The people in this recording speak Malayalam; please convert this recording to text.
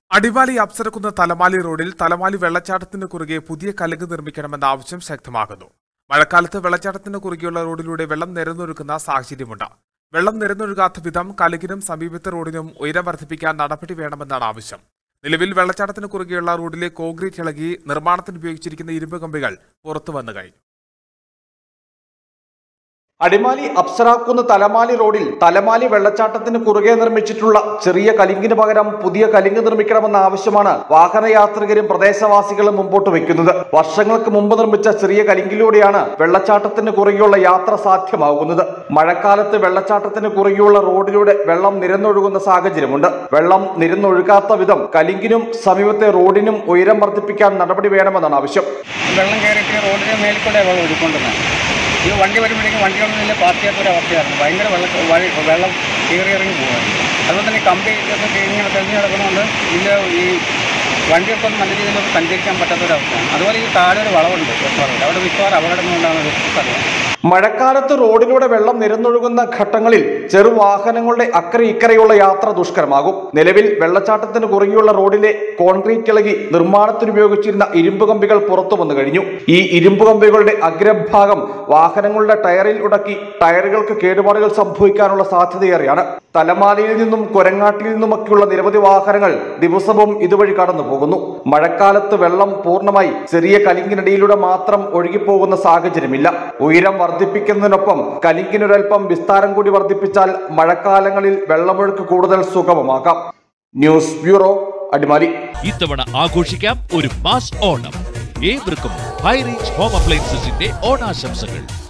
അടിമാലി അപ്സരക്കുന്ന് തലമാലി റോഡിൽ തലമാലി വെള്ളച്ചാട്ടത്തിന് കുറുകെ പുതിയ കലുങ്ക് നിർമ്മിക്കണമെന്ന ആവശ്യം ശക്തമാകുന്നു മഴക്കാലത്ത് വെള്ളച്ചാട്ടത്തിന് കുറുകെയുള്ള റോഡിലൂടെ വെള്ളം നിരന്നൊഴുക്കുന്ന സാഹചര്യമുണ്ട് വെള്ളം നിരന്നൊഴുകാത്ത വിധം കലുകിനും സമീപത്തെ റോഡിനും ഉയരം വർദ്ധിപ്പിക്കാൻ നടപടി വേണമെന്നാണ് ആവശ്യം നിലവിൽ വെള്ളച്ചാട്ടത്തിന് കുറുകെയുള്ള റോഡിലെ കോൺക്രീറ്റ് ഇളകി നിർമ്മാണത്തിന് ഉപയോഗിച്ചിരിക്കുന്ന ഇരുമ്പ് കമ്പികൾ പുറത്തു വന്നു കഴിഞ്ഞു അടിമാലി അപ്സരാക്കുന്ന് തലമാലി റോഡിൽ തലമാലി വെള്ളച്ചാട്ടത്തിന് കുറുകെ നിർമ്മിച്ചിട്ടുള്ള ചെറിയ കലിങ്കിന് പകരം പുതിയ കലിങ്ക് നിർമ്മിക്കണമെന്ന ആവശ്യമാണ് വാഹനയാത്രികരും പ്രദേശവാസികളും മുമ്പോട്ട് വെക്കുന്നത് വർഷങ്ങൾക്ക് മുമ്പ് നിർമ്മിച്ച ചെറിയ കലിങ്കിലൂടെയാണ് വെള്ളച്ചാട്ടത്തിന് കുറുകെയുള്ള യാത്ര സാധ്യമാകുന്നത് മഴക്കാലത്ത് വെള്ളച്ചാട്ടത്തിന് കുറുകെയുള്ള റോഡിലൂടെ വെള്ളം നിരന്നൊഴുകുന്ന സാഹചര്യമുണ്ട് വെള്ളം നിരന്നൊഴുകാത്ത വിധം കലിങ്കിനും സമീപത്തെ റോഡിനും ഉയരം വർദ്ധിപ്പിക്കാൻ നടപടി വേണമെന്നാണ് ആവശ്യം വെള്ളം കയറിയിട്ട് റോഡിന് മേലിൽ കൂടെ വെള്ളം ഒഴുക്കൊണ്ടുവന്നത് ഈ വണ്ടി വരുമ്പോഴേക്കും വണ്ടികളൊന്നും പാസ് ചെയ്യാത്ത ഒരു അവസ്ഥയായിരുന്നു ഭയങ്കര വെള്ളം വഴി വെള്ളം കയറി ഇറങ്ങി പോകുമായിരുന്നു അതുപോലെ തന്നെ കമ്പി ഇതൊക്കെ ഇങ്ങനെ തെളിഞ്ഞ് കിടക്കുന്നതുകൊണ്ട് ഇതിൻ്റെ ഈ വണ്ടികൾക്കൊന്നും നല്ല രീതിയിലൊന്നും സഞ്ചരിക്കാൻ പറ്റാത്തൊരവസ്ഥയാണ് അതുപോലെ ഈ താഴെ ഒരു വളവുണ്ട് വെപ്പാറുണ്ട് അവിടെ മിക്കവാറും അപകടം കൊണ്ടാണ് സ്ഥലം മഴക്കാലത്ത് റോഡിലൂടെ വെള്ളം നിരന്നൊഴുകുന്ന ഘട്ടങ്ങളിൽ ചെറുവാഹനങ്ങളുടെ അക്കരെ ഇക്കരെയുള്ള യാത്ര ദുഷ്കരമാകും നിലവിൽ വെള്ളച്ചാട്ടത്തിന് കുറുകെയുള്ള റോഡിലെ കോൺക്രീറ്റ് ഇളകി നിർമ്മാണത്തിന് ഉപയോഗിച്ചിരുന്ന ഇരുമ്പ് കമ്പികൾ പുറത്തു വന്നു കഴിഞ്ഞു ഈ ഇരുമ്പ് കമ്പികളുടെ അഗ്രഭാഗം വാഹനങ്ങളുടെ ടയറിൽ ഉടക്കി ടയറുകൾക്ക് കേടുപാടുകൾ സംഭവിക്കാനുള്ള സാധ്യതയേറെയാണ് തലമാലയിൽ നിന്നും കൊരങ്ങാട്ടിൽ നിന്നുമൊക്കെയുള്ള നിരവധി വാഹനങ്ങൾ ദിവസവും ഇതുവഴി കടന്നു പോകുന്നു മഴക്കാലത്ത് വെള്ളം പൂർണ്ണമായി ചെറിയ കലിങ്കിനടിയിലൂടെ മാത്രം ഒഴുകിപ്പോകുന്ന സാഹചര്യമില്ല ഉയരം വർദ്ധിപ്പിക്കുന്നതിനൊപ്പം കലിങ്കിനൊരൽപ്പം വിസ്താരം കൂടി വർദ്ധിപ്പിച്ചാൽ മഴക്കാലങ്ങളിൽ വെള്ളമൊഴുക്ക് കൂടുതൽ സുഗമമാക്കാം ന്യൂസ് ബ്യൂറോ അടിമാലി ഇത്തവണ ആഘോഷിക്കാം ഒരു മാസ് ഓണം ഏവർക്കും ഹൈ റേഞ്ച് ഹോം അപ്ലയൻസസിന്റെ ഓണാശംസകൾ